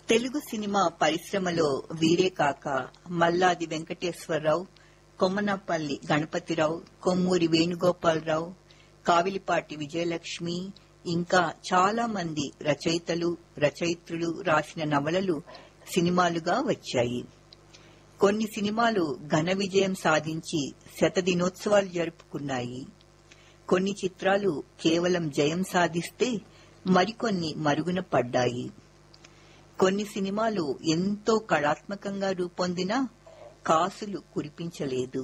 Telugu cinema పరిశ్రమలో వీరే కాక మల్లాది వెంకటేశ్వరరావు కొమ్మనపల్లి గణపతిరావు కొమ్మూరి వేణుగోపాలరావు కావిలిపాటి విజయలక్ష్మి ఇంకా చాలా మంది రచయితలు రచయిత్రులు రాసిన నవలలు సినిమాలుగా వచ్చాయి కొన్ని సినిమాలు ఘన విజయం సాధించి శతదినోత్సవాలు జరుపుకున్నాయి కొన్ని చిత్రాలు కేవలం జయం సాధిస్తే మరికొన్ని మరుగున పడ్డాయి కొన్ని సినిమాలు ఎంతో కళాత్మకంగా రూపొందినా కాసులు కురిపించలేదు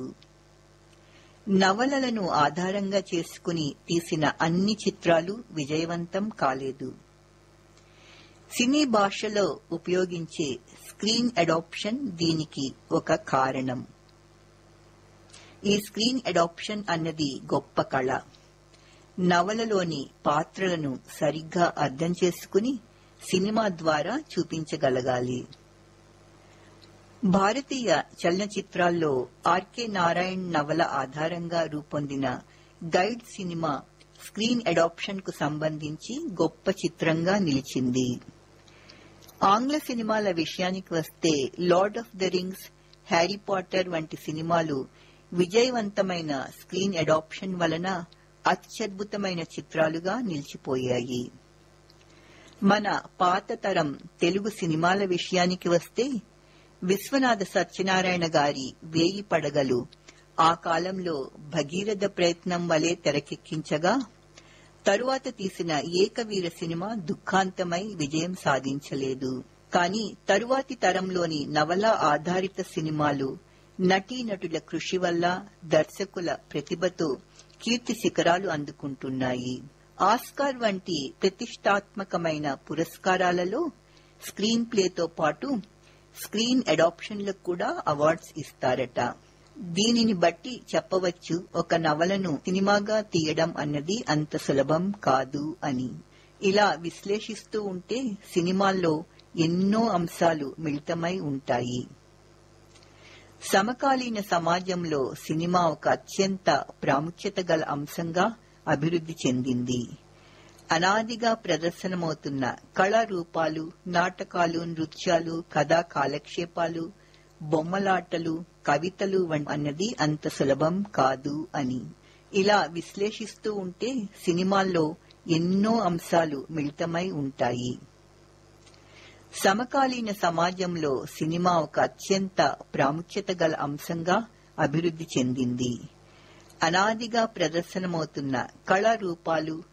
నవలలను ఆధారంగా చేసుకుని తీసిన అన్ని చిత్రాలు విజయవంతం కాలేదు సినీ భాషలో ఉపయోగించే స్క్రీన్ అడాప్షన్ దీనికి ఒక కారణం ఈ స్క్రీన్ అడాప్షన్ అన్నది గొప్ప కళ నవలలోని పాత్రలను సరిగ్గా అర్థం చేసుకుని సినిమా ద్వారా చూపించగలగాలి భారతీయ చలనచిత్రాల్లో ఆర్కే నారాయణ్ నవల ఆధారంగా రూపొందిన గైడ్ సినిమా స్క్రీన్ అడాప్షన్ కు సంబంధించి గొప్ప చిత్రంగా నిలిచింది ఆంగ్ల సినిమాల విషయానికి వస్తే Lord of the Rings Harry Potter వంటి సినిమాలు విజయవంతమైన స్క్రీన్ అడాప్షన్ వలన అత్యద్భుతమైన చిత్రాలుగా నిలిచిపోయాయి మన పాత తరం తెలుగు సినిమాల విషయానికి వస్తే విశ్వనాథ సత్యనారాయణ గారి వేయి పడగలు ఆ కాలంలో భగీరథ ప్రయత్నం వలె తెరకెక్కించగా తరువాత తీసిన ఏకవీర సినిమా దుఃఖాంతమై విజయం సాధించలేదు కానీ తరువాతి తరంలోని నవల ఆధారిత సినిమాలు నటీనటుల కృషి వల్ల దర్శకుల ప్రతిభతో కీర్తి శిఖరాలు అందుకుంటున్నాయి ఆస్కార్ వంటి ప్రతిష్టాత్మకమైన పురస్కారాలలో స్క్రీన్ ప్లేతో పాటు స్క్రీన్ అడాప్షన్లకు కూడా అవార్డ్స్ ఇస్తారట దీనిని బట్టి చెప్పవచ్చు ఒక నవలను సినిమాగా తీయడం అన్నది అంత సులభం కాదు అని ఇలా విశ్లేషిస్తూ ఉంటే సినిమాల్లో ఎన్నో అంశాలు మిళితమై ఉంటాయి సమకాలీన సమాజంలో సినిమా ఒక అత్యంత ప్రాముఖ్యత గల అంశంగా అభివృద్ధి చెందింది అనాదిగా ప్రదర్శనమవుతున్న కళారూపాలు నాటకాలు నృత్యాలు కథా కాలక్షేపాలు బొమ్మలాటలు కవితలు అన్నది అంత సులభం కాదు అని ఇలా విశ్లేషిస్తూ ఉంటే సినిమాల్లో ఎన్నో అంశాలు మిళితమై ఉంటాయి సమకాలీన సమాజంలో సినిమా ఒక అత్యంత ప్రాముఖ్యత గల అంశంగా అభివృద్ధి చెందింది అనాదిగా ప్రదర్శనమవుతున్న కళారూపాలు